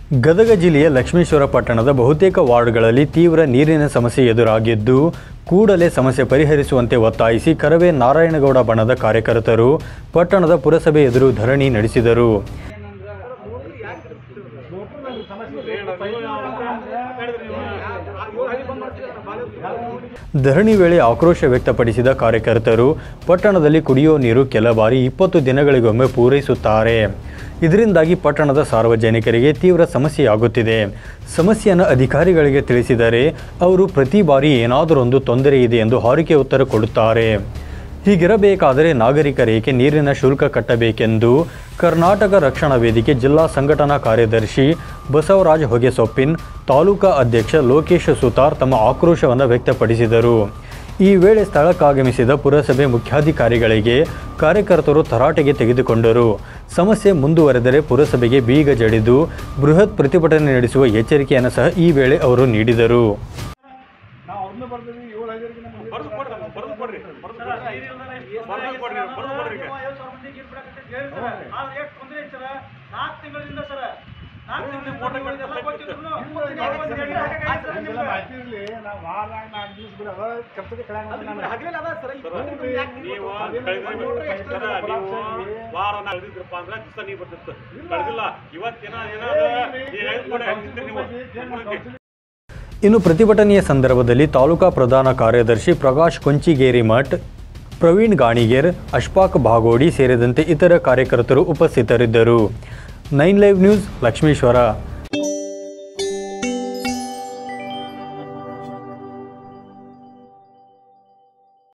ಗದಗ ಜಿಲ್ಲೆಯ ಲಕ್ಷ್ಮೇಶ್ವರ ಪಟ್ಟಣದ ಬಹುತೇಕ ವಾರ್ಡ್ಗಳಲ್ಲಿ ತೀವ್ರ ನೀರಿನ ಸಮಸ್ಯೆ ಎದುರಾಗಿದ್ದು ಕೂಡಲೇ ಸಮಸ್ಯೆ ಪರಿಹರಿಸುವಂತೆ ಒತ್ತಾಯಿಸಿ ಕರವೇ ನಾರಾಯಣಗೌಡ ಬಣದ ಕಾರ್ಯಕರ್ತರು ಪಟ್ಟಣದ ಪುರಸಭೆ ಎದುರು ಧರಣಿ ನಡೆಸಿದರು ಧರಣಿ ವೇಳೆ ಆಕ್ರೋಶ ವ್ಯಕ್ತಪಡಿಸಿದ ಕಾರ್ಯಕರ್ತರು ಪಟ್ಟಣದಲ್ಲಿ ಕುಡಿಯೋ ನೀರು ಕೆಲ ಬಾರಿ ಇಪ್ಪತ್ತು ದಿನಗಳಿಗೊಮ್ಮೆ ಪೂರೈಸುತ್ತಾರೆ ಇದರಿಂದಾಗಿ ಪಟ್ಟಣದ ಸಾರ್ವಜನಿಕರಿಗೆ ತೀವ್ರ ಸಮಸ್ಯೆಯಾಗುತ್ತಿದೆ ಸಮಸ್ಯೆಯನ್ನು ಅಧಿಕಾರಿಗಳಿಗೆ ತಿಳಿಸಿದರೆ ಅವರು ಪ್ರತಿ ಬಾರಿ ಏನಾದರೊಂದು ತೊಂದರೆ ಇದೆ ಎಂದು ಹಾರಿಕೆ ಉತ್ತರ ಕೊಡುತ್ತಾರೆ ಹೀಗಿರಬೇಕಾದರೆ ನಾಗರಿಕರೇಕೆ ನೀರಿನ ಶುಲ್ಕ ಕಟ್ಟಬೇಕೆಂದು ಕರ್ನಾಟಕ ರಕ್ಷಣಾ ವೇದಿಕೆ ಜಿಲ್ಲಾ ಸಂಘಟನಾ ಕಾರ್ಯದರ್ಶಿ ಬಸವರಾಜ್ ಹೊಗೆಸೊಪ್ಪಿನ್ ತಾಲೂಕಾ ಅಧ್ಯಕ್ಷ ಲೋಕೇಶ್ ಸುತಾರ್ ತಮ್ಮ ಆಕ್ರೋಶವನ್ನು ವ್ಯಕ್ತಪಡಿಸಿದರು ಈ ವೇಳೆ ಸ್ಥಳಕ್ಕಾಗಮಿಸಿದ ಪುರಸಭೆ ಮುಖ್ಯಾಧಿಕಾರಿಗಳಿಗೆ ಕಾರ್ಯಕರ್ತರು ತರಾಟೆಗೆ ತೆಗೆದುಕೊಂಡರು ಸಮಸ್ಯೆ ಮುಂದುವರೆದರೆ ಪುರಸಭೆಗೆ ಬೀಗ ಜಡಿದು ಬೃಹತ್ ಪ್ರತಿಭಟನೆ ನಡೆಸುವ ಎಚ್ಚರಿಕೆಯನ್ನು ಸಹ ಈ ವೇಳೆ ಅವರು ನೀಡಿದರು ನಾವು ಅವ್ರನ್ನ ಬರ್ತೀವಿ ಏಳು ಐದರಿಗೆ ನಮ್ಗೆ ಬರೆದು ಕೊಡ್ರಿ ನಮ್ಗೆ ಬರೆದು ಕೊಡ್ರಿ ಬರೆದು ಕೊಡ್ರಿ ಬರೆದು ಕೊಡ್ರಿ ಬರೆದು ಕೊಡ್ರಿ ಈಗ ನಮ್ಗೆಲ್ಲ ಮಾಹಿತಿ ಇರಲಿ ನಾವು ವಾರ ನಾಲ್ಕು ದಿವಸ ಬಿಡ ಕೆಲ್ಸಕ್ಕೆ ಕಳೆಯಂಗಿಲ್ಲ ನಾನು. ನೀವು ಕಳೆದ್ರಿ ಸರ, ನೀವು ವಾರ ಕಳೆದಿದ್ರಪ್ಪ ಅಂದ್ರೆ ದಿವಸ ನೀವು ಬರ್ತಿತ್ತು ಕಳೆದಿಲ್ಲ ಇವತ್ತಿನ ಏನಾದ್ರು ನೀವು ಹೇಳ್ಕೊಡಿ ಹಂಗಿದ್ರಿ ನೀವು ಮುಖ್ಯಮಂತ್ರಿ. ಇನ್ನು ಪ್ರತಿಭಟನೆಯ ಸಂದರ್ಭದಲ್ಲಿ ತಾಲೂಕಾ ಪ್ರಧಾನ ಕಾರ್ಯದರ್ಶಿ ಪ್ರಕಾಶ್ ಕೊಂಚಿಗೇರಿ ಮಠ್ ಪ್ರವೀಣ್ ಗಾಣಿಗೇರ್ ಅಶ್ಫಾಕ್ ಭಾಗೋಡಿ ಸೇರಿದಂತೆ ಇತರ ಕಾರ್ಯಕರ್ತರು ಉಪಸ್ಥಿತರಿದ್ದರು ನೈನ್ ಲೈವ್ ನ್ಯೂಸ್ ಲಕ್ಷ್ಮೀಶ್ವರ